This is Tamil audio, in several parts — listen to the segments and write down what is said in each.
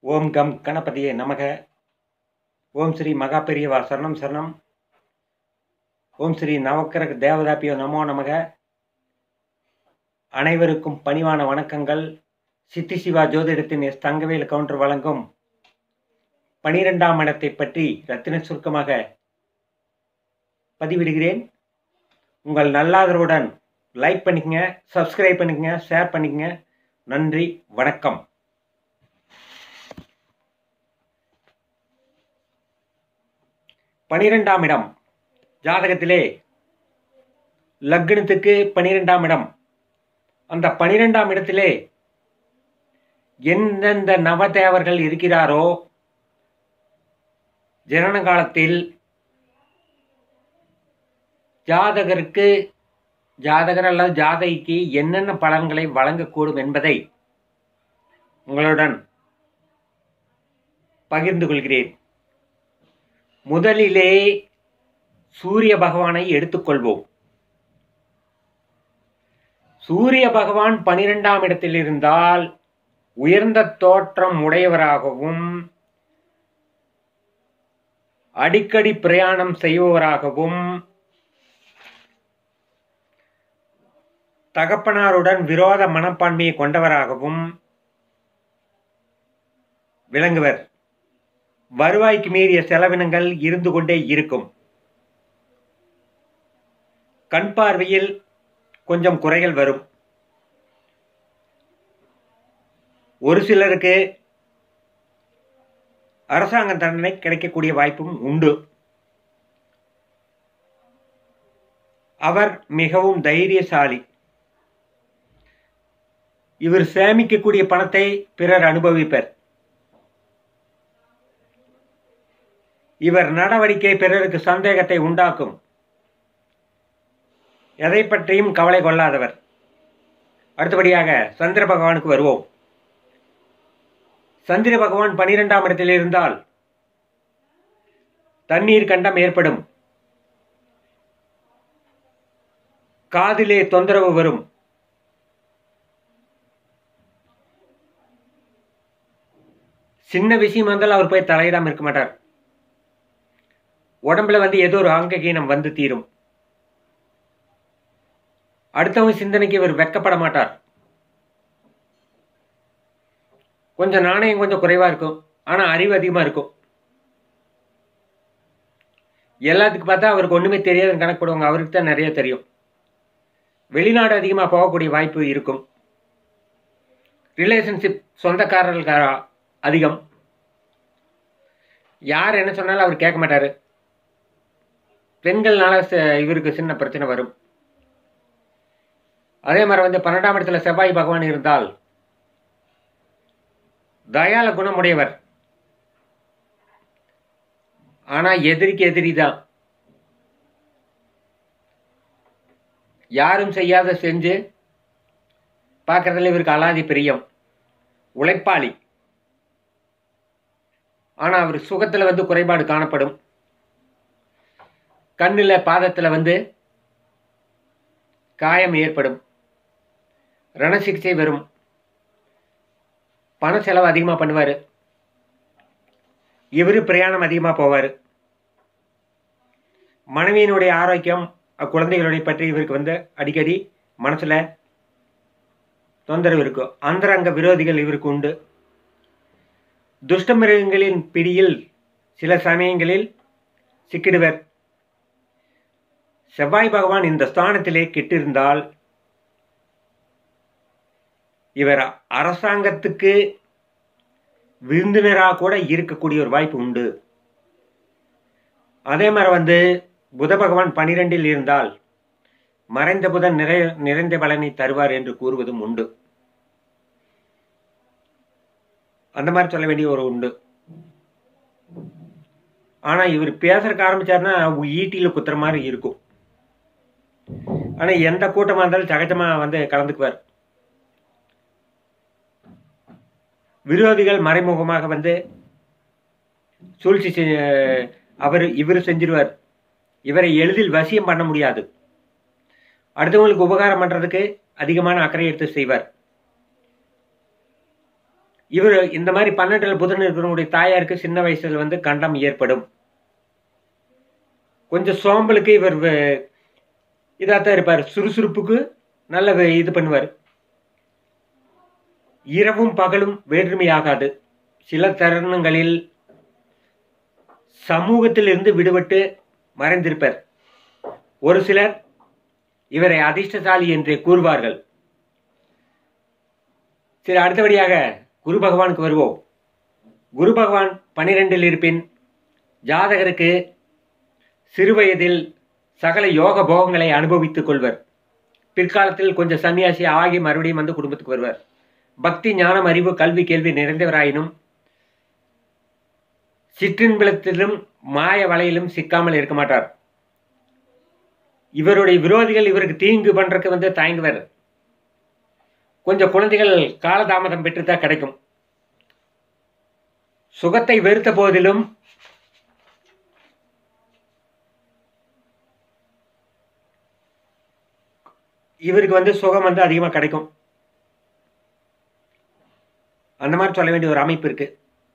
ஓம் கம் கணபதியே நமக ஓம் ஸ்ரீ மகா பெரியவா சரணம் சரணம் ஓம் ஸ்ரீ நவக்கிரக தேவதாப்பியோ நமோ நமக அனைவருக்கும் பணிவான வணக்கங்கள் சித்தி சிவா ஜோதிடத்தின் எஸ் தங்கவேல் கவுண்டர் வழங்கும் பனிரெண்டாம் இடத்தை பற்றி ரத்தின சுருக்கமாக பதிவிடுகிறேன் உங்கள் நல்லாதரவுடன் லைக் பண்ணிக்கங்க சப்ஸ்கிரைப் பண்ணிக்கங்க ஷேர் பண்ணிக்கங்க நன்றி வணக்கம் பனிரெண்டாம் இடம் ஜாதகத்திலே லக்னத்துக்கு பனிரெண்டாம் இடம் அந்த பனிரெண்டாம் இடத்திலே எந்தெந்த நவதேவர்கள் இருக்கிறாரோ ஜனன காலத்தில் ஜாதகருக்கு ஜாதகர் அல்லது ஜாதகிக்கு என்னென்ன பலன்களை வழங்கக்கூடும் என்பதை உங்களுடன் பகிர்ந்து கொள்கிறேன் முதலிலே சூரிய பகவானை எடுத்துக்கொள்வோம் சூரிய பகவான் பனிரெண்டாம் இடத்தில் இருந்தால் உயர்ந்த தோற்றம் உடையவராகவும் அடிக்கடி பிரயாணம் செய்பவராகவும் தகப்பனாருடன் விரோத மனப்பான்மையை கொண்டவராகவும் விளங்குவர் வருவாய்க்கு மீறிய செலவினங்கள் இருந்து கொண்டே இருக்கும் கண் பார்வையில் கொஞ்சம் குறைகள் வரும் ஒரு சிலருக்கு அரசாங்க தண்டனை கிடைக்கக்கூடிய வாய்ப்பும் உண்டு அவர் மிகவும் தைரியசாலி இவர் சேமிக்கக்கூடிய பணத்தை பிறர் அனுபவிப்பர் இவர் நடவடிக்கை பிறருக்கு சந்தேகத்தை உண்டாக்கும் எதை பற்றியும் கவலை கொள்ளாதவர் அடுத்தபடியாக சந்திர பகவானுக்கு வருவோம் சந்திர பகவான் பனிரெண்டாம் இடத்தில் இருந்தால் தண்ணீர் கண்டம் ஏற்படும் காதிலே தொந்தரவு வரும் சின்ன விஷயம் வந்தால் அவர் போய் தலையிடாம இருக்க மாட்டார் உடம்புல வந்து ஏதோ ஒரு அங்ககீனம் வந்து தீரும் அடுத்தவங்க சிந்தனைக்கு இவர் வெக்கப்பட மாட்டார் கொஞ்சம் நாணயம் கொஞ்சம் குறைவா இருக்கும் ஆனா அறிவு அதிகமா இருக்கும் எல்லாத்துக்கு பார்த்தா அவருக்கு ஒண்ணுமே தெரியாதுன்னு கணக்கு போடுவாங்க அவருக்கு தான் நிறைய தெரியும் வெளிநாடு அதிகமாக போகக்கூடிய வாய்ப்பு இருக்கும் ரிலேஷன்ஷிப் சொந்தக்காரர்கள் அதிகம் யார் என்ன சொன்னாலும் அவர் கேட்க மாட்டாரு பெண்கள்னால இவருக்கு சின்ன பிரச்சனை வரும் அதே மாதிரி வந்து பன்னெண்டாம் இடத்துல செவ்வாய் பகவான் இருந்தால் தயால குணமுடையவர் ஆனா எதிரிக்கு எதிரி தான் யாரும் செய்யாத செஞ்சு பார்க்கறதுல இவருக்கு அலாதி பிரியம் உழைப்பாளி ஆனா அவர் சுகத்துல வந்து குறைபாடு காணப்படும் கண்ணில் பாதத்தில் வந்து காயம் ஏற்படும் ரண சிகிச்சை வரும் பண செலவு அதிகமாக பண்ணுவார் இவர் பிரயாணம் அதிகமாக போவார் மனைவியினுடைய ஆரோக்கியம் குழந்தைகளுடைய பற்றி இவருக்கு வந்து அடிக்கடி மனசில் தொந்தரவு இருக்கும் அந்தரங்க விரோதிகள் இவருக்கு உண்டு துஷ்டமிருகங்களின் பிடியில் சில சமயங்களில் சிக்கிடுவர் செவ்வாய் பகவான் இந்த ஸ்தானத்திலே கெட்டிருந்தால் இவர் அரசாங்கத்துக்கு விருந்தினராக கூட இருக்கக்கூடிய ஒரு வாய்ப்பு உண்டு அதே மாதிரி வந்து புத பகவான் பனிரெண்டில் இருந்தால் மறைந்த புதன் நிறை நிறைந்த பலனை தருவார் என்று கூறுவதும் உண்டு அந்த மாதிரி சொல்ல வேண்டிய ஒரு உண்டு ஆனா இவர் பேசுறதுக்கு ஆரம்பிச்சாருன்னா ஈட்டியில குத்துற மாதிரி இருக்கும் ஆனா எந்த கூட்டமா இருந்தாலும் சகஜமா வந்து கலந்துக்குவார் விரோதிகள் மறைமுகமாக வந்து சூழ்ச்சி அவர் இவர் செஞ்சிருவார் இவரை எளிதில் வசியம் பண்ண முடியாது அடுத்தவங்களுக்கு உபகாரம் பண்றதுக்கு அதிகமான அக்கறை எடுத்து செய்வார் இவர் இந்த மாதிரி பன்னெண்டுல புதன் இருக்கிறவங்களுடைய தாயாருக்கு சின்ன வயசுல வந்து கண்டம் ஏற்படும் கொஞ்சம் சோம்பலுக்கு இவர் இதாகத்தான் இருப்பார் சுறுசுறுப்புக்கு நல்ல வே- இது பண்ணுவார் இரவும் பகலும் வேற்றுமையாகாது சில தருணங்களில் சமூகத்திலிருந்து விடுபட்டு மறைந்திருப்பர் ஒரு சிலர் இவரை அதிர்ஷ்டசாலி என்றே கூறுவார்கள் சரி அடுத்தபடியாக குரு பகவானுக்கு வருவோம் குரு பகவான் பனிரெண்டில் இருப்பின் ஜாதகருக்கு சிறுவயதில் சகல யோக போகங்களை அனுபவித்துக் கொள்வர் பிற்காலத்தில் கொஞ்சம் சன்னியாசி ஆகி மறுபடியும் வந்து குடும்பத்துக்கு வருவார் பக்தி ஞானம் அறிவு கல்வி கேள்வி நிறைந்தவராயினும் சிற்றின்பலத்திலும் மாய வலையிலும் சிக்காமல் இருக்க மாட்டார் இவருடைய விரோதிகள் இவருக்கு தீங்கு பண்றதுக்கு வந்து தயங்குவர் கொஞ்சம் குழந்தைகள் காலதாமதம் பெற்றுத்தான் கிடைக்கும் சுகத்தை வெறுத்த போதிலும் இவருக்கு வந்து சுகம் வந்து அதிகமாக கிடைக்கும் அந்த மாதிரி சொல்ல வேண்டிய ஒரு அமைப்பு இருக்கு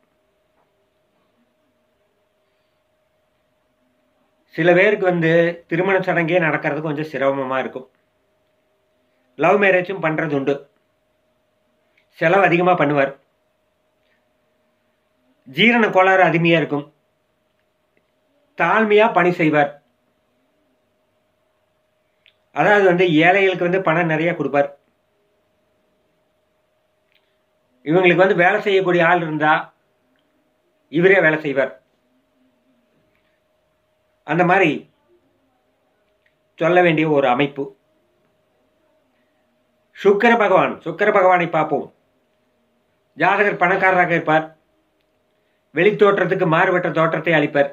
சில பேருக்கு வந்து திருமண சடங்கே நடக்கிறது கொஞ்சம் சிரமமா இருக்கும் லவ் மேரேஜும் பண்றது உண்டு செலவு அதிகமாக பண்ணுவார் ஜீரண கோளாறு அதிகமையா இருக்கும் தாழ்மையா பணி செய்வார் அதாவது வந்து ஏழைகளுக்கு வந்து பணம் நிறைய கொடுப்பார் இவங்களுக்கு வந்து வேலை செய்யக்கூடிய ஆள் இருந்தா இவரே வேலை செய்வார் அந்த மாதிரி சொல்ல வேண்டிய ஒரு அமைப்பு சுக்கர பகவான் சுக்கர பகவானை பார்ப்போம் ஜாதகர் பணக்காரராக இருப்பார் வெளித்தோற்றத்துக்கு மாறுபட்ட தோற்றத்தை அளிப்பார்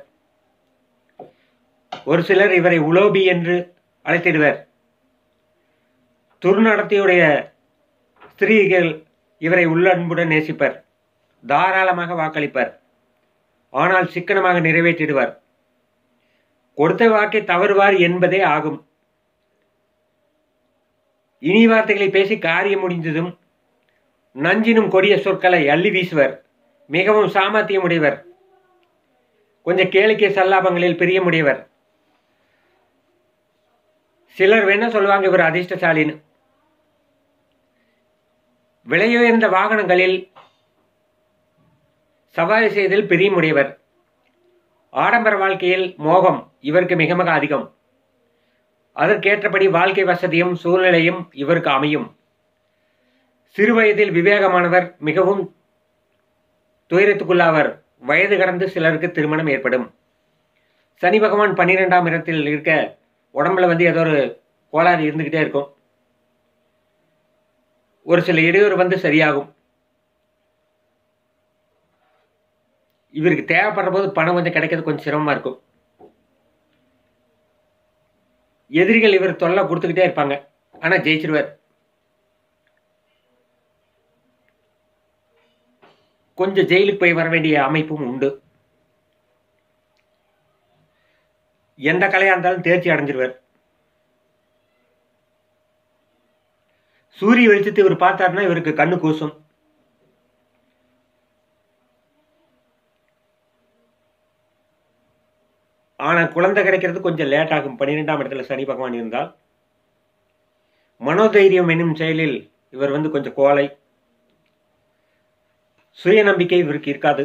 ஒரு சிலர் இவரை உலோபி என்று அழைத்திடுவர் துர்நடத்தையுடைய ஸ்திரீகள் இவரை உள்ளன்புடன் நேசிப்பர் தாராளமாக வாக்களிப்பர் ஆனால் சிக்கனமாக நிறைவேற்றிடுவார் கொடுத்த வாக்கை தவறுவார் என்பதே ஆகும் இனி வார்த்தைகளை பேசி காரியம் முடிந்ததும் நஞ்சினும் கொடிய சொற்களை அள்ளி வீசுவர் மிகவும் சாமர்த்தியமுடையவர் கொஞ்சம் கேளிக்கை சல்லாபங்களில் பிரியமுடையவர் சிலர் வேணா சொல்லுவாங்க இவர் அதிர்ஷ்டசாலின்னு விலையுயர்ந்த வாகனங்களில் சவாரி செய்தல் பிரியமுடையவர் ஆடம்பர வாழ்க்கையில் மோகம் இவருக்கு மிக மிக அதிகம் அதற்கேற்றபடி வாழ்க்கை வசதியும் சூழ்நிலையும் இவருக்கு அமையும் சிறுவயதில் விவேகமானவர் மிகவும் துயரத்துக்குள்ளாவர் வயது கடந்து சிலருக்கு திருமணம் ஏற்படும் சனி பகவான் பன்னிரெண்டாம் இடத்தில் இருக்க உடம்புல வந்து ஏதோ ஒரு கோளாறு இருந்துக்கிட்டே இருக்கும் ஒரு சில இடையூறு வந்து சரியாகும் இவருக்கு தேவைப்படுற போது பணம் கொஞ்சம் கிடைக்கிறது கொஞ்சம் சிரமமா இருக்கும் எதிரிகள் இவர் தொல்லை கொடுத்துக்கிட்டே இருப்பாங்க ஆனா ஜெயிச்சிருவார் கொஞ்சம் ஜெயிலுக்கு போய் வர வேண்டிய அமைப்பும் உண்டு எந்த கலையா இருந்தாலும் தேர்ச்சி அடைஞ்சிருவார் சூரிய வெளிச்சத்தை இவர் பார்த்தாருன்னா இவருக்கு கண்ணு கூசும் ஆனா குழந்தை கிடைக்கிறது கொஞ்சம் லேட் ஆகும் பன்னிரெண்டாம் இடத்துல சனி பகவான் இருந்தால் மனோதைரியம் என்னும் செயலில் இவர் வந்து கொஞ்சம் கோலை சுய நம்பிக்கை இவருக்கு இருக்காது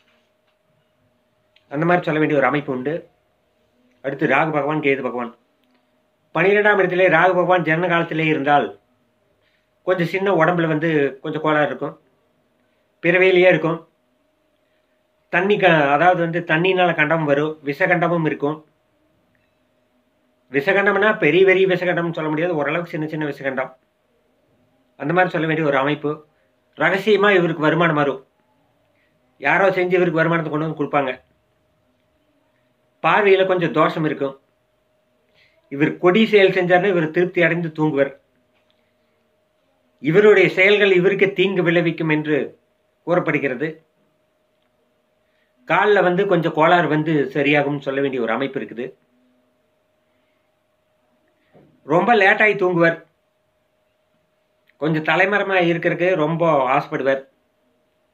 அந்த மாதிரி சொல்ல வேண்டிய ஒரு அமைப்பு உண்டு அடுத்து ராகு பகவான் கேது பகவான் பன்னிரெண்டாம் இடத்திலே ராகு பகவான் ஜனன காலத்திலே இருந்தால் கொஞ்சம் சின்ன உடம்புல வந்து கொஞ்சம் கோளாறு இருக்கும் பிறவையிலேயே இருக்கும் தண்ணி க அதாவது வந்து தண்ணினால கண்டம் வரும் விஷகண்டமும் இருக்கும் விஷகண்டம்னா பெரிய பெரிய விஷகண்டம்னு சொல்ல முடியாது ஓரளவுக்கு சின்ன சின்ன விஷகண்டம் அந்த மாதிரி சொல்ல வேண்டிய ஒரு அமைப்பு ரகசியமா இவருக்கு வருமானம் வரும் யாரோ செஞ்சு இவருக்கு வருமானத்தை கொண்டு வந்து கொடுப்பாங்க பார்வையில கொஞ்சம் தோஷம் இருக்கும் இவர் கொடி செயல் செஞ்சாருன்னா இவர் திருப்தி அடைந்து தூங்குவர் இவருடைய செயல்கள் இவருக்கு தீங்கு விளைவிக்கும் என்று கூறப்படுகிறது காலில் வந்து கொஞ்சம் கோளாறு வந்து சரியாகும்னு சொல்ல வேண்டிய ஒரு அமைப்பு இருக்குது ரொம்ப லேட்டாகி தூங்குவர் கொஞ்சம் தலைமரமாக இருக்கிறதுக்கு ரொம்ப ஆசைப்படுவார்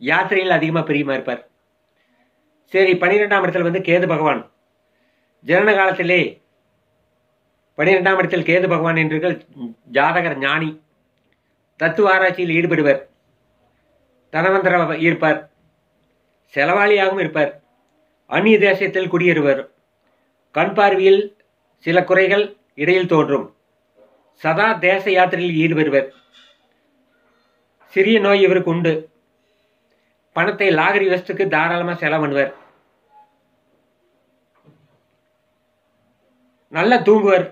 யாத்திரையில் அதிகமாக பிரியமாக இருப்பார் சரி பன்னிரெண்டாம் இடத்துல வந்து கேது பகவான் ஜனன காலத்திலே பன்னிரெண்டாம் இடத்தில் கேது பகவான் என்றீர்கள் ஜாதகர் ஞானி தத்துவ ஆராய்ச்சியில் ஈடுபடுவர் தனவந்தர இருப்பார் செலவாளியாகவும் இருப்பார் அந்நிய தேசத்தில் குடியேறுவர் கண் பார்வையில் சில குறைகள் இடையில் தோன்றும் சதா தேச யாத்திரையில் ஈடுபடுவர் சிறிய நோய் இவருக்கு உண்டு பணத்தை லாகரி வசத்துக்கு தாராளமாக செலவு பண்ணுவர் நல்லா தூங்குவர்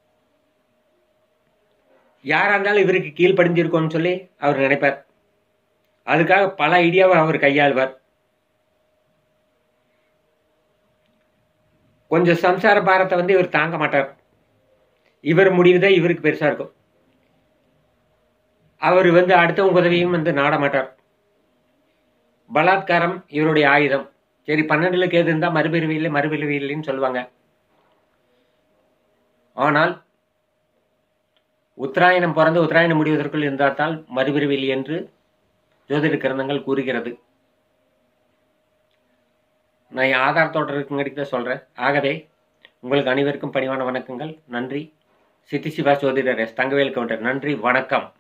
யாரா இருந்தாலும் இவருக்கு கீழ்ப்படிஞ்சிருக்கோன்னு சொல்லி அவர் நினைப்பார் அதுக்காக பல ஐடியாவை அவர் கையாள்வார் கொஞ்சம் சம்சார பாரத்தை வந்து இவர் தாங்க மாட்டார் இவர் முடிவு தான் இவருக்கு பெருசா இருக்கும் அவர் வந்து அடுத்தவங்க உதவியும் வந்து நாட மாட்டார் பலாத்காரம் இவருடைய ஆயுதம் சரி பன்னெண்டுல கேது இருந்தால் மறுபிறவி இல்லை மறுபிறவி இல்லைன்னு சொல்லுவாங்க ஆனால் உத்தராயணம் பிறந்து உத்தராயணம் முடிவதற்குள் இருந்தால்தான் மறுபிறவி இல்லை என்று ஜோதிட கிரந்தங்கள் கூறுகிறது நான் என் ஆதாரத்தோட இருக்குங்கிறதுக்கு தான் சொல்கிறேன் ஆகவே உங்களுக்கு அனைவருக்கும் பணிவான வணக்கங்கள் நன்றி சித்தி சிவா ஜோதிடர் எஸ் தங்கவேல் கவுண்டர் நன்றி வணக்கம்